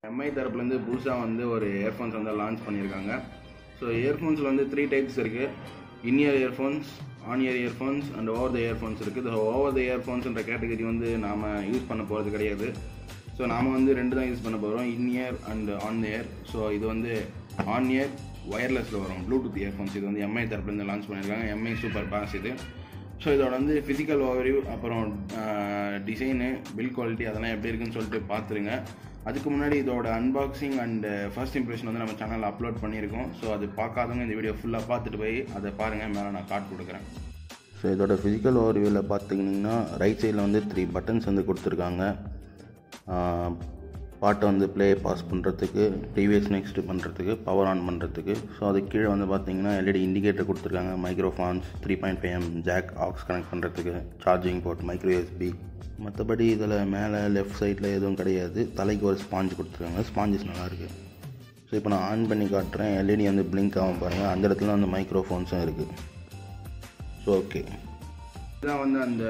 Mi தரப்புலேருந்து புதுசாக வந்து ஒரு இயர்ஃபோன்ஸ் வந்து லான்ச் பண்ணியிருக்காங்க ஸோ இயர்ஃபோன்ஸில் வந்து த்ரீ டைப்ஸ் இருக்குது in ear earphones on ear earphones and over the earphones இருக்குது ஸோ ஓவர் த இயர்ஃபோன்ஸ்ன்ற கேட்டகரி வந்து நாம் யூஸ் பண்ண போகிறது கிடையாது ஸோ நாம் வந்து ரெண்டு தான் யூஸ் பண்ண போகிறோம் in ear and on ear so இது வந்து ஆன் இயர் ஒயர்லெஸில் வரும் ப்ளூடூத் இயர்ஃபோன்ஸ் இது வந்து எம்ஐ தரப்புலேருந்து லான்ச் பண்ணியிருக்காங்க எம்ஐ சூப்பர் பாஸ் இது ஸோ இதோட வந்து ஃபிசிக்கல் ஓவர்வியூ அப்புறம் டிசைனு பில் குவாலிட்டி அதெல்லாம் எப்படி இருக்குன்னு சொல்லிட்டு பார்த்துருங்க அதுக்கு முன்னாடி இதோட அன்பாக்சிங் அண்ட் ஃபர்ஸ்ட் இம்ப்ரெஷன் வந்து நம்ம சேனலில் அப்லோட் பண்ணியிருக்கோம் ஸோ அது பார்க்காதவங்க இந்த வீடியோ ஃபுல்லாக பார்த்துட்டு போய் அதை பாருங்கள் மேலே நான் கார்டு கொடுக்குறேன் ஸோ இதோட ஃபிசிக்கல் ஓவர்வியூவில் பார்த்திங்கன்னா ரைட் சைடில் வந்து த்ரீ பட்டன்ஸ் வந்து கொடுத்துருக்காங்க பாட்டை வந்து ப்ளே பாஸ் பண்ணுறதுக்கு ப்ரீவியஸ் நெக்ஸ்ட் பண்ணுறதுக்கு பவர் ஆன் பண்ணுறதுக்கு ஸோ அதுக்கு கீழே வந்து பார்த்தீங்கன்னா எல்இடி இண்டிகேட்டர் கொடுத்துருக்காங்க microphones three point five mm jack aux connect பண்ணுறதுக்கு சார்ஜிங் போர்ட் மைக்ரோ எஸ்பி மற்றபடி இதில் மேலே லெஃப்ட் சைடில் எதுவும் கிடையாது தலைக்கு ஒரு ஸ்பாஞ்ச் கொடுத்துருக்காங்க ஸ்பாஞ்சஸ் நல்லாயிருக்கு ஸோ இப்போ நான் ஆன் பண்ணி காட்டுறேன் எல்இடி வந்து பிளிங்க் ஆகும் பாருங்கள் அந்த இடத்துல வந்து மைக்ரோஃபோன்ஸும் இருக்குது ஸோ ஓகே இதுதான் வந்து அந்த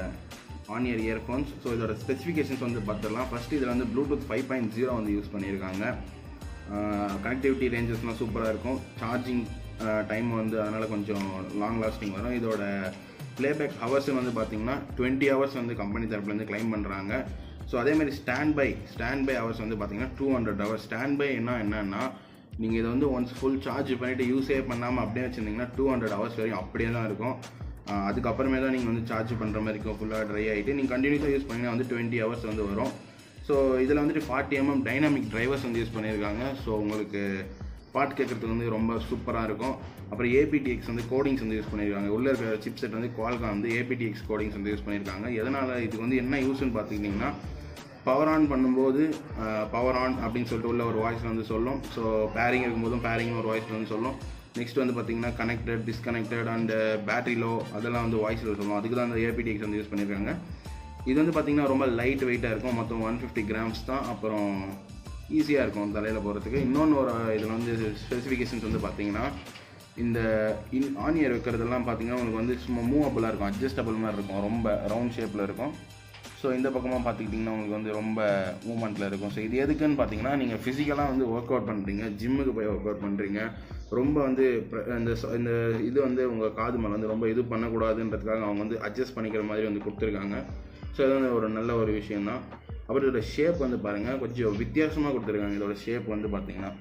ஆன் இயர் இயர்ஃபோன்ஸ் ஸோ இதோட ஸ்பெசிஃபிகேஷன்ஸ் வந்து பார்த்துடலாம் ஃபஸ்ட்டு இதில் வந்து ப்ளூடூத் ஃபைவ் பாயிண்ட் ஜீரோ வந்து யூஸ் பண்ணியிருக்காங்க கனெக்டிவிட்டி ரேஞ்சஸ்லாம் சூப்பராக இருக்கும் சார்ஜிங் டைம் வந்து அதனால் கொஞ்சம் லாங் லாஸ்டிங் வரும் இதோட ப்ளேபேக் ஹவர்ஸ் வந்து பார்த்தீங்கன்னா டுவெண்ட்டி ஹவர்ஸ் வந்து கம்பெனி தரப்புலேருந்து கிளைம் பண்ணுறாங்க ஸோ அதேமாதிரி stand by stand by hours வந்து பார்த்தீங்கன்னா two hundred hours stand by என்ன என்னன்னா நீங்கள் இதை வந்து ஒன்ஸ் ஃபுல் சார்ஜ் பண்ணிவிட்டு யூஸே பண்ணாமல் அப்படியே வச்சுருந்தீங்கன்னா டூ ஹண்ட்ரட் ஹவர்ஸ் வரையும் அப்படியே தான் இருக்கும் அதுக்கப்புறமே தான் நீங்கள் வந்து சார்ஜ் பண்ணுற மாதிரி இருக்கும் ஃபுல்லாக ட்ரை ஆகிட்டு நீங்கள் கண்டினியூஸாக யூஸ் பண்ணிங்கன்னா வந்து டுவெண்ட்டி ஹவர்ஸ் வந்து வரும் ஸோ இதில் வந்துட்டு ஃபார்ட்டி எம்எம் டைனாமிக் டிரைவர்ஸ் வந்து யூஸ் பண்ணியிருக்காங்க ஸோ உங்களுக்கு பாட்டு கேட்குறதுக்கு வந்து ரொம்ப சூப்பராக இருக்கும் அப்புறம் ஏபிடிஎக்ஸ் வந்து கோடிங்ஸ் வந்து யூஸ் பண்ணியிருக்காங்க உள்ளே இருக்கிற சிப் செட் வந்து குவால்காம் வந்து ஏபிடிஎக்ஸ் கோடிங்ஸ் வந்து யூஸ் பண்ணியிருக்காங்க எதனால் இதுக்கு வந்து என்ன யூஸ்ன்னு பார்த்துக்கிட்டிங்கன்னா பவர் ஆன் பண்ணும்போது பவர் ஆன் அப்படின்னு சொல்லிட்டு உள்ள ஒரு வாய்ஸ் வந்து சொல்லும் ஸோ பேரிங் இருக்கும்போதும் பேரிங் ஒரு வாய்ஸ் வந்து சொல்லும் நெக்ஸ்ட் வந்து பார்த்தீங்கன்னா connected disconnected and battery low அதெல்லாம் வந்து வாய்ஸில் சொல்லுவோம் அதுக்கு தான் அந்த ஏபிடிஎக்ஸ் வந்து யூஸ் பண்ணியிருக்காங்க இது வந்து பார்த்தீங்கன்னா ரொம்ப லைட் வெயிட்டாக இருக்கும் மொத்தம் ஒன் ஃபிஃப்டி கிராம்ஸ் தான் அப்புறம் ஈஸியாக இருக்கும் தலையில் போகிறதுக்கு இன்னொன்று ஒரு இதில் வந்து ஸ்பெசிஃபிகேஷன்ஸ் வந்து பார்த்தீங்கன்னா இந்த இன் ஆன் இயர் வைக்கிறதெல்லாம் பார்த்தீங்கன்னா உங்களுக்கு வந்து சும்மா மூவபிளாக இருக்கும் அட்ஜஸ்டபிள் மாதிரி இருக்கும் ரொம்ப ரவுண்ட் ஷேப்பில் இருக்கும் ஸோ இந்த பக்கமாக பார்த்துக்கிட்டிங்கன்னா உங்களுக்கு வந்து ரொம்ப மூமெண்ட்டில் இருக்கும் ஸோ இது எதுக்குன்னு பார்த்தீங்கன்னா நீங்கள் ஃபிசிக்கலாக வந்து ஒர்க் அவுட் பண்ணுறீங்க ஜிம்முக்கு போய் ஒர்க் அவுட் பண்ணுறீங்க ரொம்ப வந்து இந்த இந்த இது வந்து உங்கள் காது மேலே வந்து ரொம்ப இது பண்ணக்கூடாதுன்றதுக்காக அவங்க வந்து அட்ஜஸ்ட் பண்ணிக்கிற மாதிரி வந்து கொடுத்துருக்காங்க ஸோ இது வந்து ஒரு நல்ல ஒரு விஷயம் தான் அப்புறம் இதோட ஷேப் வந்து பாருங்கள் கொஞ்சம் வித்தியாசமாக கொடுத்துருக்காங்க இதோட ஷேப் வந்து பார்த்தீங்கன்னா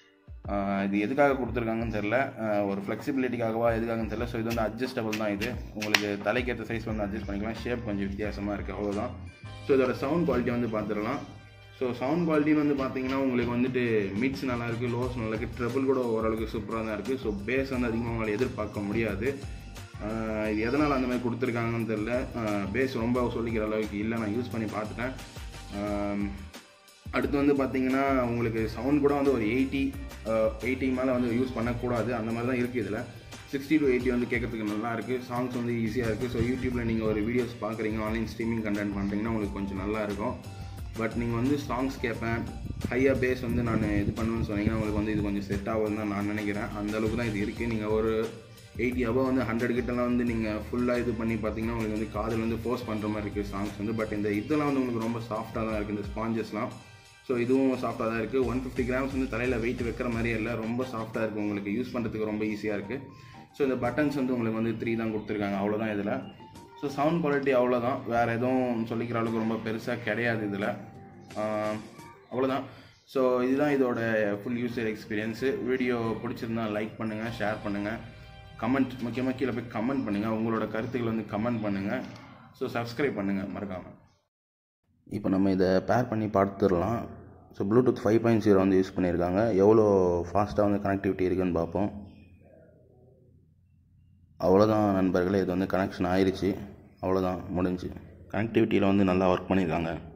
இது எதுக்காக கொடுத்துருக்காங்கன்னு தெரில ஒரு ஃப்ளெக்சிபிலிட்டிக்காகவா எதுக்காகன்னு தெரில ஸோ இது வந்து அட்ஜஸ்டபிள் தான் இது உங்களுக்கு தலைக்கேற்ற சைஸ் வந்து அட்ஜஸ்ட் பண்ணிக்கலாம் ஷேப் கொஞ்சம் வித்தியாசமாக இருக்குது அவ்வளோதான் ஸோ இதோட சவுண்ட் குவாலிட்டி வந்து பார்த்துடலாம் ஸோ சவுண்ட் குவாலிட்டின்னு வந்து பார்த்தீங்கன்னா உங்களுக்கு வந்துட்டு மிட்ஸ் நல்லா இருக்குது லோஸ் நல்லா இருக்குது ட்ரபிள் கூட ஓரளவுக்கு சூப்பராக தான் இருக்குது ஸோ பேஸ் வந்து அதிகமாக உங்களால் எதிர்பார்க்க முடியாது இது எதனால் அந்த மாதிரி கொடுத்துருக்காங்கன்னு தெரில பேஸ் ரொம்ப சொல்லிக்கிற அளவுக்கு இல்லை நான் யூஸ் பண்ணி பார்த்துட்டேன் அடுத்து வந்து பார்த்தீங்கன்னா உங்களுக்கு சவுண்ட் கூட வந்து ஒரு எயிட்டி எயிட்டி மேலே வந்து யூஸ் பண்ணக்கூடாது அந்த மாதிரி தான் இருக்குது இதில் சிக்ஸ்டி டு எயிட்டி வந்து கேட்கறதுக்கு நல்லா இருக்குது சாங்ஸ் வந்து ஈஸியாக இருக்குது ஸோ யூடியூப்பில் நீங்கள் ஒரு வீடியோஸ் பார்க்குறீங்க ஆன்லைன் ஸ்ட்ரீமிங் கண்டென்ட் பண்ணுறீங்கன்னா உங்களுக்கு கொஞ்சம் நல்லா இருக்கும் பட் நீங்கள் வந்து சாங்ஸ் கேட்பேன் ஹையாக பேஸ் வந்து நான் இது பண்ணுவேன்னு சொன்னீங்கன்னா உங்களுக்கு வந்து இது கொஞ்சம் செட் ஆகுதுன்னு தான் நான் நினைக்கிறேன் அந்த அளவுக்கு தான் இது இருக்குது நீங்கள் ஒரு எயிட்டி அபவ் வந்து ஹண்ட்ரட் கிட்டலாம் வந்து நீங்கள் ஃபுல்லாக இது பண்ணி பார்த்தீங்கன்னா உங்களுக்கு வந்து காதில் வந்து ஃபோர்ஸ் பண்ணுற மாதிரி இருக்குது சாங்ஸ் வந்து பட் இந்த இதெல்லாம் வந்து உங்களுக்கு ரொம்ப சாஃப்டாக தான் இருக்குது இந்த ஸ்பாஞ்சஸ்லாம் ஸோ இதுவும் சாஃப்டாக தான் இருக்குது ஒன் ஃபிஃப்டி கிராம்ஸ் வந்து தலையில் வெயிட் வைக்கிற மாதிரியே இல்லை ரொம்ப சாஃப்டாக இருக்குது உங்களுக்கு யூஸ் பண்ணுறதுக்கு ரொம்ப ஈஸியாக இருக்குது ஸோ இந்த பட்டன்ஸ் வந்து உங்களுக்கு வந்து த்ரீ தான் கொடுத்துருக்காங்க அவ்வளோதான் இதில் ஸோ சவுண்ட் குவாலிட்டி அவ்வளோதான் வேறு எதுவும் சொல்லிக்கிற அளவுக்கு ரொம்ப பெருசாக கிடையாது இதில் அவ்வளோதான் ஸோ இதுதான் இதோட ஃபுல் யூசர் எக்ஸ்பீரியன்ஸு வீடியோ பிடிச்சிருந்தா லைக் பண்ணுங்கள் ஷேர் பண்ணுங்கள் கமெண்ட் முக்கியமாக கீழே போய் கமெண்ட் பண்ணுங்கள் உங்களோட கருத்துக்கள் வந்து கமெண்ட் பண்ணுங்கள் ஸோ சப்ஸ்கிரைப் பண்ணுங்கள் மறக்காமல் இப்போ நம்ம இதை பேர் பண்ணி பார்த்துடலாம் so Bluetooth five point zero வந்து யூஸ் பண்ணியிருக்காங்க எவ்வளோ ஃபாஸ்ட்டாக வந்து கனெக்டிவிட்டி இருக்குதுன்னு பார்ப்போம் அவ்வளோதான் நண்பர்களே இது வந்து கனெக்ஷன் ஆயிடுச்சு அவ்வளோதான் முடிஞ்சு கனெக்டிவிட்டியில் வந்து நல்லா ஒர்க் பண்ணியிருக்காங்க